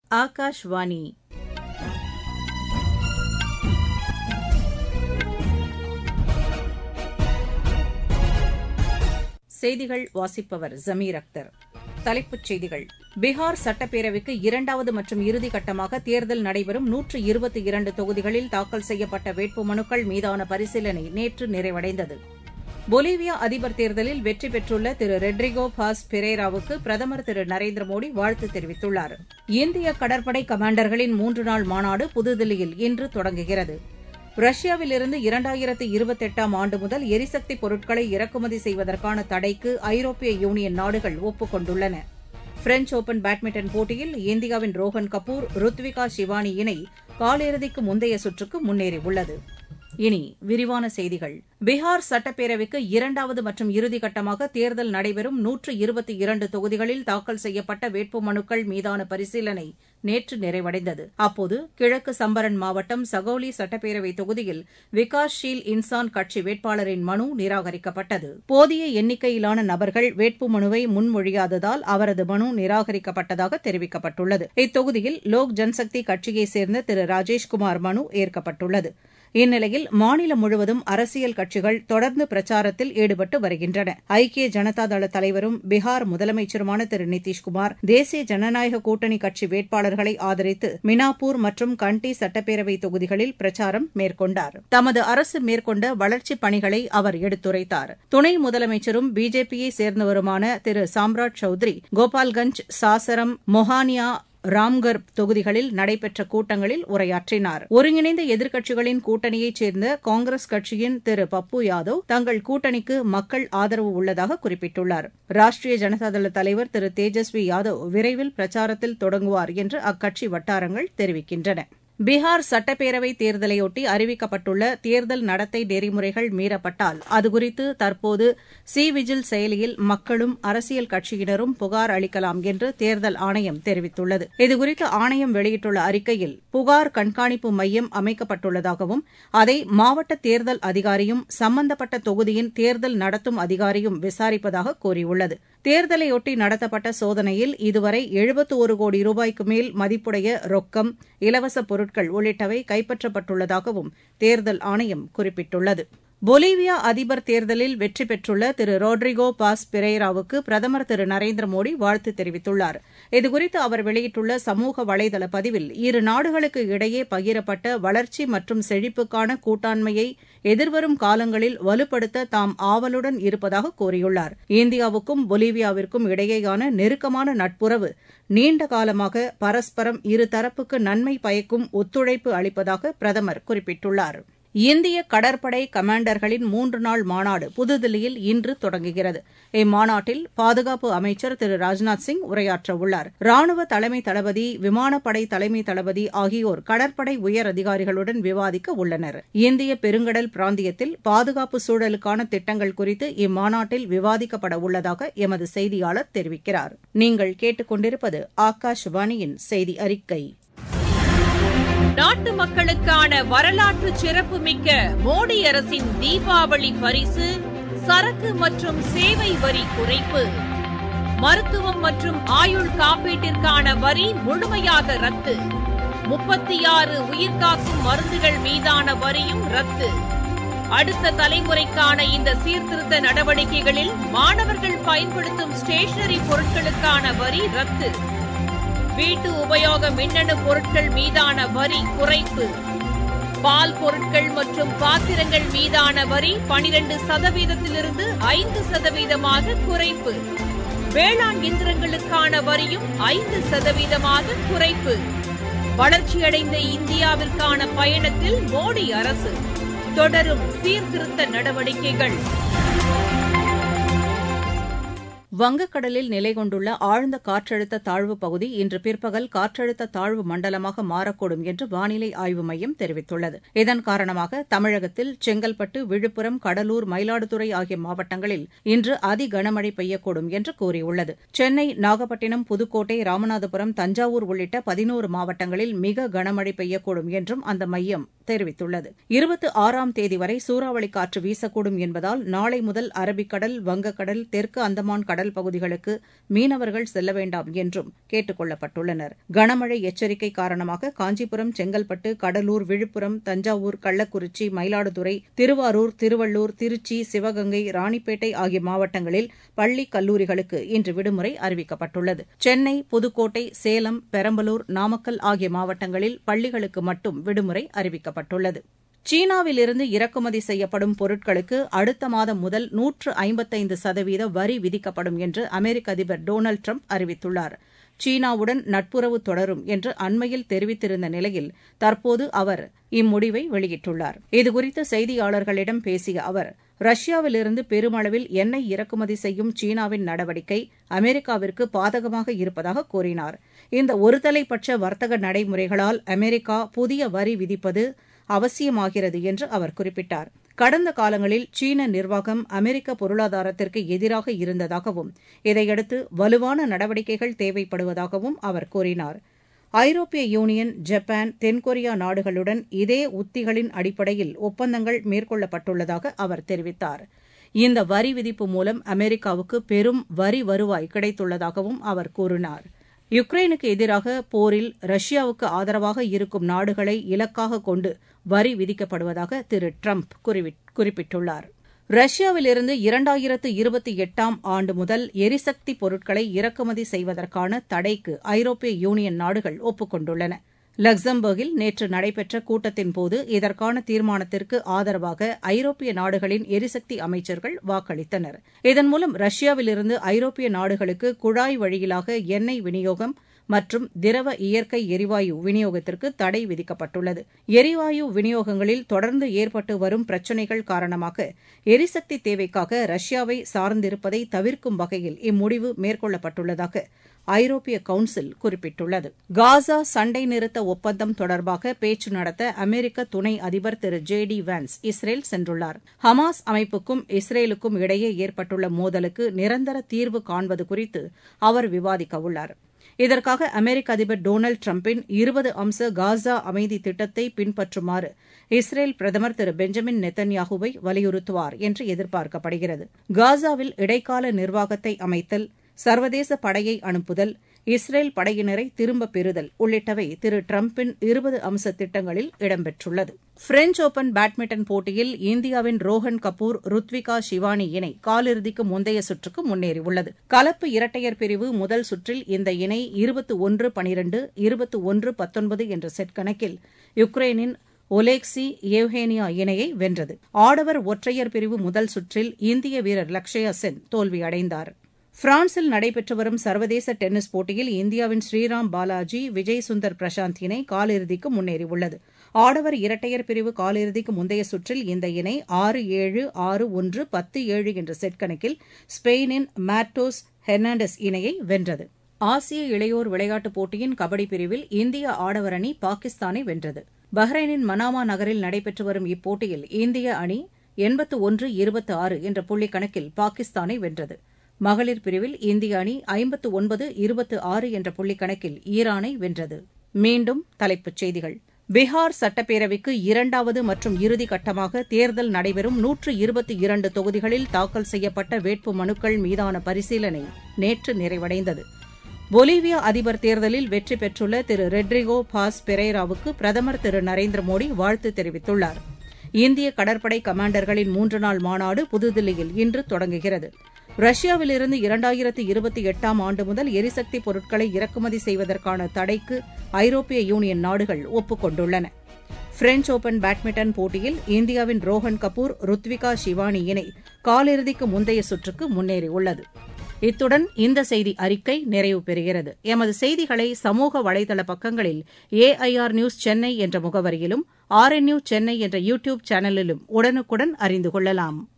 ஆகாஷ்வாணி செய்திகள் வாசிப்பவர் ஜமீர் அக்தர் தலைப்புச் செய்திகள் பீகார் சட்டப்பேரவைக்கு இரண்டாவது மற்றும் இறுதிக்கட்டமாக தேர்தல் நடைபெறும் நூற்று இருபத்தி இரண்டு தொகுதிகளில் தாக்கல் செய்யப்பட்ட வேட்புமனுக்கள் மீதான பரிசீலனை நேற்று நிறைவடைந்தது பொலிவியா அதிபர் தேர்தலில் வெற்றி பெற்றுள்ள திரு ரெட்ரிகோ பாஸ் பெரேராவுக்கு பிரதமர் திரு நரேந்திர மோடி வாழ்த்து தெரிவித்துள்ளார் இந்திய கடற்படை கமாண்டர்களின் மூன்று நாள் மாநாடு புதுதில்லியில் இன்று தொடங்குகிறது ரஷ்யாவிலிருந்து இரண்டாயிரத்து இருபத்தெட்டாம் ஆண்டு முதல் எரிசக்தி பொருட்களை இறக்குமதி செய்வதற்கான தடைக்கு ஐரோப்பிய யூனியன் நாடுகள் ஒப்புக் கொண்டுள்ளன பிரெஞ்ச் ஒபன் பேட்மிண்டன் போட்டியில் இந்தியாவின் ரோஹன் கபூர் ருத்விகா ஷிவானி இணை காலிறுதிக்கு முந்தைய சுற்றுக்கு முன்னேறியுள்ளது இனி விரிவான செய்திகள் பீகார் சட்டப்பேரவைக்கு இரண்டாவது மற்றும் இறுதிக்கட்டமாக தேர்தல் நடைபெறும் நூற்று இருபத்தி இரண்டு தொகுதிகளில் தாக்கல் செய்யப்பட்ட வேட்புமனுக்கள் மீதான பரிசீலனை நேற்று நிறைவடைந்தது அப்போது கிழக்கு சம்பரன் மாவட்டம் சகோலி சட்டப்பேரவை தொகுதியில் விகாஸ் ஷீல் இன்சான் கட்சி வேட்பாளரின் மனு நிராகரிக்கப்பட்டது போதிய எண்ணிக்கையிலான நபர்கள் வேட்புமனுவை முன்மொழியாததால் அவரது மனு நிராகரிக்கப்பட்டதாக தெரிவிக்கப்பட்டுள்ளது இத்தொகுதியில் லோக் ஜன்சக்தி கட்சியைச் சேர்ந்த திரு ராஜேஷ்குமார் மனு ஏற்கப்பட்டுள்ளது இந்நிலையில் மாநிலம் முழுவதும் அரசியல் கட்சிகள் தொடர்ந்து பிரச்சாரத்தில் ஈடுபட்டு வருகின்றன ஐக்கிய ஜனதா தள தலைவரும் பீகார் முதலமைச்சருமான திரு நிதிஷ்குமார் தேசிய ஜனநாயக கூட்டணி கட்சி வேட்பாளர்களை ஆதரித்து மினாப்பூர் மற்றும் கண்டி சட்டப்பேரவை தொகுதிகளில் பிரச்சாரம் மேற்கொண்டார் தமது அரசு மேற்கொண்ட வளர்ச்சிப் பணிகளை அவர் எடுத்துரைத்தார் துணை முதலமைச்சரும் பிஜேபியை சேர்ந்தவருமான திரு சாம்ராட் சௌத்ரி கோபால்கஞ்ச் சாசரம் மொஹானியா ராம்கர் தொகுதிகளில் நடைபெற்ற கூட்டங்களில் உரையாற்றினார் ஒருங்கிணைந்த எதிர்க்கட்சிகளின் கூட்டணியைச் சேர்ந்த காங்கிரஸ் கட்சியின் திரு பப்பு யாதவ் தங்கள் கூட்டணிக்கு மக்கள் ஆதரவு உள்ளதாக குறிப்பிட்டுள்ளார் ராஷ்டிரிய ஜனதாதள தலைவர் திரு தேஜஸ்வி யாதவ் விரைவில் பிரச்சாரத்தில் தொடங்குவார் என்று அக்கட்சி வட்டாரங்கள் தெரிவிக்கின்றன பீகார் சட்டப்பேரவை தேர்தலையொட்டி அறிவிக்கப்பட்டுள்ள தேர்தல் நடத்தை நெறிமுறைகள் மீறப்பட்டால் அதுகுறித்து தற்போது சி விஜில் செயலியில் மக்களும் அரசியல் கட்சியினரும் புகார் அளிக்கலாம் என்று தேர்தல் ஆணையம் தெரிவித்துள்ளது இதுகுறித்து ஆணையம் வெளியிட்டுள்ள அறிக்கையில் புகார் கண்காணிப்பு மையம் அமைக்கப்பட்டுள்ளதாகவும் அதை மாவட்ட தேர்தல் அதிகாரியும் சம்பந்தப்பட்ட தொகுதியின் தேர்தல் நடத்தும் அதிகாரியும் விசாரிப்பதாக கூறியுள்ளது தேர்தலையொட்டி நடத்தப்பட்ட சோதனையில் இதுவரை எழுபத்து ஒரு கோடி ரூபாய்க்கு மேல் மதிப்புடைய ரொக்கம் இலவச பொருட்கள் உள்ளிட்டவை கைப்பற்றப்பட்டுள்ளதாகவும் தேர்தல் ஆணையம் குறிப்பிட்டுள்ளது பொலிவியா அதிபர் தேர்தலில் வெற்றி பெற்றுள்ள திரு ரோட்ரிகோ பாஸ் பெரேராவுக்கு பிரதமர் திரு நரேந்திர மோடி வாழ்த்து தெரிவித்துள்ளார் இதுகுறித்து அவர் வெளியிட்டுள்ள சமூக வலைதள பதிவில் இரு நாடுகளுக்கு இடையே பகிரப்பட்ட வளர்ச்சி மற்றும் செழிப்புக்கான கூட்டாண்மையை எதிர்வரும் காலங்களில் வலுப்படுத்த தாம் ஆவலுடன் இருப்பதாக கூறியுள்ளார் இந்தியாவுக்கும் பொலிவியாவிற்கும் இடையேயான நெருக்கமான நட்புறவு நீண்ட காலமாக பரஸ்பரம் இருதரப்புக்கு நன்மை பயக்கும் ஒத்துழைப்பு அளிப்பதாக பிரதமர் குறிப்பிட்டுள்ளார் இந்திய கடற்படை கமாண்டர்களின் மூன்று நாள் மாநாடு புதுதில்லியில் இன்று தொடங்குகிறது இம்மாநாட்டில் பாதுகாப்பு அமைச்சர் திரு ராஜ்நாத் சிங் உரையாற்றவுள்ளார் ராணுவ தலைமை தளபதி விமானப்படை தலைமை தளபதி ஆகியோர் கடற்படை உயர் அதிகாரிகளுடன் விவாதிக்க உள்ளனர் இந்திய பெருங்கடல் பிராந்தியத்தில் பாதுகாப்பு சூழலுக்கான திட்டங்கள் குறித்து இம்மாநாட்டில் விவாதிக்கப்பட உள்ளதாக எமது செய்தியாளர் தெரிவிக்கிறார் நீங்கள் கேட்டுக்கொண்டிருப்பது ஆகாஷவாணியின் செய்தி அறிக்கை நாட்டு மக்களுக்கான வரலாற்று சிறப்புமிக்க மோடி அரசின் தீபாவளி பரிசு சரக்கு மற்றும் சேவை வரி குறைப்பு மருத்துவம் மற்றும் ஆயுள் காப்பீட்டிற்கான வரி முழுமையாக ரத்து முப்பத்தி ஆறு உயிர்காக்கும் மருந்துகள் மீதான வரியும் ரத்து அடுத்த தலைமுறைக்கான இந்த சீர்திருத்த நடவடிக்கைகளில் மாணவர்கள் பயன்படுத்தும் ஸ்டேஷனரி பொருட்களுக்கான வரி ரத்து வீட்டு உபயோக மின்னணு பொருட்கள் மீதான வரி குறைப்பு பால் பொருட்கள் மற்றும் பாத்திரங்கள் மீதான வரி பனிரெண்டு சதவீதத்திலிருந்து ஐந்து சதவீதமாக குறைப்பு வேளாண் இயந்திரங்களுக்கான வரியும் ஐந்து சதவீதமாக குறைப்பு வளர்ச்சியடைந்த இந்தியாவிற்கான பயணத்தில் மோடி அரசு தொடரும் சீர்திருத்த நடவடிக்கைகள் வங்கக்கடலில் நிலை கொண்டுள்ள ஆழ்ந்த காற்றழுத்த தாழ்வு பகுதி இன்று பிற்பகல் காற்றழுத்த தாழ்வு மண்டலமாக மாறக்கூடும் என்று வானிலை ஆய்வு மையம் தெரிவித்துள்ளது இதன் காரணமாக தமிழகத்தில் செங்கல்பட்டு விழுப்புரம் கடலூர் மயிலாடுதுறை ஆகிய மாவட்டங்களில் இன்று அதி கனமழை பெய்யக்கூடும் என்று கூறியுள்ளது சென்னை நாகப்பட்டினம் புதுக்கோட்டை ராமநாதபுரம் தஞ்சாவூர் உள்ளிட்ட பதினோரு மாவட்டங்களில் மிக கனமழை பெய்யக்கூடும் என்றும் அந்த மையம் தெரிவித்துள்ளது இருபத்தி ஆறாம் தேதி வரை சூறாவளி காற்று வீசக்கூடும் என்பதால் நாளை முதல் அரபிக்கடல் வங்கக்கடல் தெற்கு அந்தமான் கடல் பகுதிகளுக்கு மீனவர்கள் செல்ல வேண்டாம் என்றும் கேட்டுக் கொள்ளப்பட்டுள்ளனர் கனமழை எச்சரிக்கை காரணமாக காஞ்சிபுரம் செங்கல்பட்டு கடலூர் விழுப்புரம் தஞ்சாவூர் கள்ளக்குறிச்சி மயிலாடுதுறை திருவாரூர் திருவள்ளூர் திருச்சி சிவகங்கை ராணிப்பேட்டை ஆகிய மாவட்டங்களில் பள்ளி கல்லூரிகளுக்கு இன்று விடுமுறை அறிவிக்கப்பட்டுள்ளது சென்னை புதுக்கோட்டை சேலம் பெரம்பலூர் நாமக்கல் ஆகிய மாவட்டங்களில் பள்ளிகளுக்கு மட்டும் விடுமுறை அறிவிக்கப்பட்டுள்ளது சீனாவிலிருந்து இறக்குமதி செய்யப்படும் பொருட்களுக்கு அடுத்த மாதம் முதல் நூற்று ஐம்பத்தைந்து சதவீத வரி விதிக்கப்படும் என்று அமெரிக்க அதிபர் டொனால்டு ட்ரம்ப் அறிவித்துள்ளார் சீனாவுடன் நட்புறவு தொடரும் என்று அண்மையில் தெரிவித்திருந்த நிலையில் தற்போது அவர் இம்முடிவை வெளியிட்டுள்ளார் இதுகுறித்து செய்தியாளர்களிடம் பேசிய அவர் ரஷ்யாவிலிருந்து பெருமளவில் எண்ணெய் இறக்குமதி செய்யும் சீனாவின் நடவடிக்கை அமெரிக்காவிற்கு பாதகமாக இருப்பதாக கூறினார் இந்த ஒருதலைப்பட்ச வர்த்தக நடைமுறைகளால் அமெரிக்கா புதிய வரி விதிப்பது அவசியமாகிறது என்று அவர் குறிப்பிட்டார் கடந்த காலங்களில் சீன நிர்வாகம் அமெரிக்க பொருளாதாரத்திற்கு எதிராக இருந்ததாகவும் இதையடுத்து வலுவான நடவடிக்கைகள் தேவைப்படுவதாகவும் அவர் கூறினார் ஐரோப்பிய யூனியன் ஜப்பான் தென்கொரியா நாடுகளுடன் இதே உத்திகளின் அடிப்படையில் ஒப்பந்தங்கள் மேற்கொள்ளப்பட்டுள்ளதாக அவர் தெரிவித்தார் இந்த வரி விதிப்பு மூலம் அமெரிக்காவுக்கு பெரும் வரி வருவாய் கிடைத்துள்ளதாகவும் அவர் கூறினார் யுக்ரைனுக்கு எதிராக போரில் ரஷ்யாவுக்கு ஆதரவாக இருக்கும் நாடுகளை இலக்காக கொண்டு வரி விதிக்கப்படுவதாக திரு ட்ரம்ப் குறிப்பிட்டுள்ளார் ரஷ்யாவிலிருந்து இரண்டாயிரத்து இருபத்தி எட்டாம் ஆண்டு முதல் எரிசக்தி பொருட்களை இறக்குமதி செய்வதற்கான தடைக்கு ஐரோப்பிய யூனியன் நாடுகள் ஒப்புக் கொண்டுள்ளன லக்சம்பர்கில் நேற்று நடைபெற்ற கூட்டத்தின்போது இதற்கான தீர்மானத்திற்கு ஆதரவாக ஐரோப்பிய நாடுகளின் எரிசக்தி அமைச்சர்கள் வாக்களித்தனர் இதன் மூலம் ரஷ்யாவிலிருந்து ஐரோப்பிய நாடுகளுக்கு குழாய் வழியிலாக எண்ணெய் விநியோகம் மற்றும் திரவ இயற்கை எரிவாயு விநியோகத்திற்கு தடை விதிக்கப்பட்டுள்ளது எரிவாயு விநியோகங்களில் தொடர்ந்து ஏற்பட்டு வரும் பிரச்சினைகள் காரணமாக எரிசக்தி தேவைக்காக ரஷ்யாவை சார்ந்திருப்பதை தவிர்க்கும் வகையில் இம்முடிவு மேற்கொள்ளப்பட்டுள்ளதாக ஐரோப்பிய கவுன்சில் குறிப்பிட்டுள்ளது காசா சண்டை நிறுத்த ஒப்பந்தம் தொடர்பாக பேச்சு நடத்த அமெரிக்க துணை அதிபர் Thiru J D Vance Israel சென்றுள்ளார் ஹமாஸ் அமைப்புக்கும் இஸ்ரேலுக்கும் இடையே ஏற்பட்டுள்ள மோதலுக்கு நிரந்தர தீர்வு காண்பது குறித்து அவர் விவாதிக்கவுள்ளார் இதற்காக அமெரிக்க அதிபர் டொனால்டு டிரம்பின் இருபது அம்ச காசா அமைதி திட்டத்தை பின்பற்றுமாறு இஸ்ரேல் பிரதமர் திரு பெஞ்சமின் நெத்தன்யாகுவை வலியுறுத்துவார் என்று எதிர்பார்க்கப்படுகிறது காசாவில் இடைக்கால நிர்வாகத்தை அமைத்தல் சர்வதேச படையை அனுப்புதல் இஸ்ரேல் படையினரை திரும்பப் பெறுதல் உள்ளிட்டவை திரு டிரம்பின் இருபது அம்ச திட்டங்களில் இடம்பெற்றுள்ளது பிரெஞ்ச் ஒபன் பேட்மிண்டன் போட்டியில் இந்தியாவின் ரோஹன் கபூர் ருத்விகா ஷிவானி இணை காலிறுதிக்கு முந்தைய சுற்றுக்கு முன்னேறியுள்ளது கலப்பு இரட்டையர் பிரிவு முதல் சுற்றில் இந்த இணை இருபத்து ஒன்று பனிரண்டு இருபத்து ஒன்று பத்தொன்பது என்ற செட் கணக்கில் யுக்ரைனின் ஒலேக்சி ஏவ்ஹேனியா இணையை வென்றது ஆடவர் ஒற்றையர் பிரிவு முதல் சுற்றில் இந்திய வீரர் லக்ஷயா சென் தோல்வியடைந்தார் பிரான்சில் நடைபெற்று வரும் சர்வதேச டென்னிஸ் போட்டியில் இந்தியாவின் ஸ்ரீராம் பாலாஜி விஜய் சுந்தர் பிரசாந்த் இணை காலிறுதிக்கு முன்னேறியுள்ளது ஆடவர் இரட்டையர் பிரிவு காலிறுதிக்கு முந்தைய சுற்றில் இந்த இணை ஆறு ஏழு ஆறு ஒன்று பத்து ஏழு என்ற செட் கணக்கில் ஸ்பெயினின் மார்டோஸ் ஹெர்னாண்டஸ் இணையை வென்றது ஆசிய இளையோர் விளையாட்டுப் போட்டியின் கபடி பிரிவில் இந்திய ஆடவர் அணி பாகிஸ்தானை வென்றது பஹ்ரைனின் மனாமா நகரில் நடைபெற்று வரும் இப்போட்டியில் இந்திய அணி எண்பத்து ஒன்று இருபத்து ஆறு என்ற புள்ளி கணக்கில் பாகிஸ்தானை வென்றது மகளிர் பிரிவில் இந்திய அணி ஐம்பத்து ஒன்பது இருபத்து ஆறு என்ற புள்ளி கணக்கில் ஈரானை வென்றது மீண்டும் தலைப்புச் செய்திகள் பீகார் சட்டப்பேரவைக்கு இரண்டாவது மற்றும் இறுதி கட்டமாக தேர்தல் நடைபெறும் நூற்று இருபத்தி இரண்டு தொகுதிகளில் தாக்கல் செய்யப்பட்ட வேட்பு மனுக்கள் மீதான பரிசீலனை நேற்று நிறைவடைந்தது பொலிவியா அதிபர் தேர்தலில் வெற்றி பெற்றுள்ள திரு ரெட்ரிகோ பாஸ் பெரேராவுக்கு பிரதமர் திரு நரேந்திர மோடி வாழ்த்து தெரிவித்துள்ளார் இந்திய கடற்படை கமாண்டர்களின் மூன்று நாள் மாநாடு புதுதில்லியில் இன்று தொடங்குகிறது ரஷ்யாவிலிருந்து இரண்டாயிரத்து இருபத்தி எட்டாம் ஆண்டு முதல் எரிசக்தி பொருட்களை இறக்குமதி செய்வதற்கான தடைக்கு ஐரோப்பிய யூனியன் நாடுகள் ஒப்புக் கொண்டுள்ளன பிரெஞ்ச் ஒபன் பேட்மிண்டன் போட்டியில் இந்தியாவின் ரோஹன் கபூர் ருத்விகா ஷிவானி இணை காலிறுதிக்கு முந்தைய சுற்றுக்கு முன்னேறியுள்ளது இத்துடன் இந்த செய்தி அறிக்கை நிறைவு பெறுகிறது எமது செய்திகளை சமூக வலைதள பக்கங்களில் ஏஐஆர் நியூஸ் சென்னை என்ற முகவரியிலும் ஆர்என்யூ சென்னை என்ற யூ டியூப் சேனலிலும் உடனுக்குடன் அறிந்து கொள்ளலாம்